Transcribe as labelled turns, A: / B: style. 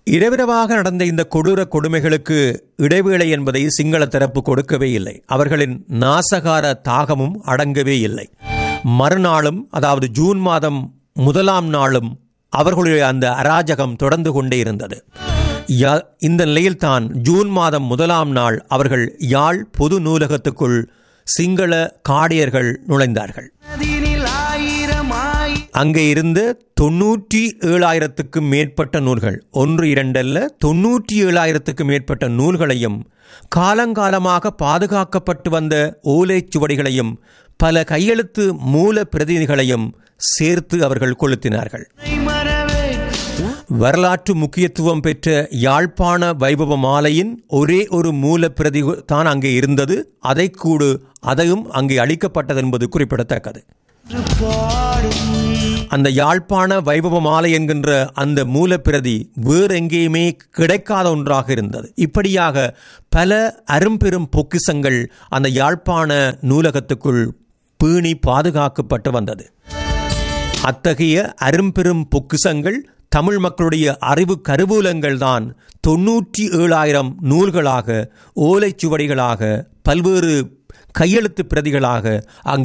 A: இரவிரவாக நடந்த இந்த கொடூர கொடுமைகளுக்கு இடைவேளை என்பதை சிங்கள தரப்பு கொடுக்கவே இல்லை அவர்களின் நாசகார தாகமும் அடங்கவே இல்லை மறுநாளும் அதாவது ஜூன் மாதம் முதலாம் நாளும் அவர்களுடைய அந்த அராஜகம் தொடர்ந்து கொண்டே இருந்தது யா- இந்த நிலையில்தான் ஜூன் மாதம் முதலாம் நாள் அவர்கள் யாழ் பொது நூலகத்துக்குள் சிங்கள காடியர்கள் நுழைந்தார்கள்
B: அதினில் ஆயிரம் ஆயி
A: அங்கே இருந்த தொன்னூற்றி ஏழாயிரத்துக்கும் மேற்பட்ட நூல்கள் ஒன்று இரண்டல்ல தொன்னூற்றி ஏழாயிரத்துக்கும் மேற்பட்ட நூல்களையும் காலங்காலமாக பாதுகாக்கப்பட்டு வந்த ஓலைச்சுவடிகளையும் பல கையெழுத்து மூல பிரதிநிதிகளையும் சேர்த்து அவர்கள் கொளுத்தினார்கள்
B: மறவே
A: வரலாற்று முக்கியத்துவம் பெற்ற யாழ்ப்பாண வைபவ மாலையின் ஒரே ஒரு மூல பிரதி தான் அங்கே இருந்தது அதை கூடு அதையும் அங்கே அளிக்கப்பட்டது என்பது குறிப்பிடத்தக்கது
B: பாடும்
A: அந்த யாழ்ப்பாண வைபவ மாலை என்கின்ற அந்த மூலப்பிரதி வேறு எங்கேயுமே கிடைக்காத ஒன்றாக இருந்தது இப்படியாக பல அரும்பெரும் பொக்கிசங்கள் அந்த யாழ்ப்பாண நூலகத்துக்குள் பேணி பாதுகாக்கப்பட்டு வந்தது அத்தகைய அரும்பெரும் பொக்கிசங்கள் தமிழ் மக்களுடைய அறிவு கருவூலங்கள் தான் தொன்னூற்றி ஏழாயிரம் நூல்களாக ஓலைச்சுவடிகளாக பல்வேறு கையெழுத்து பிரதிகளாக அங்கே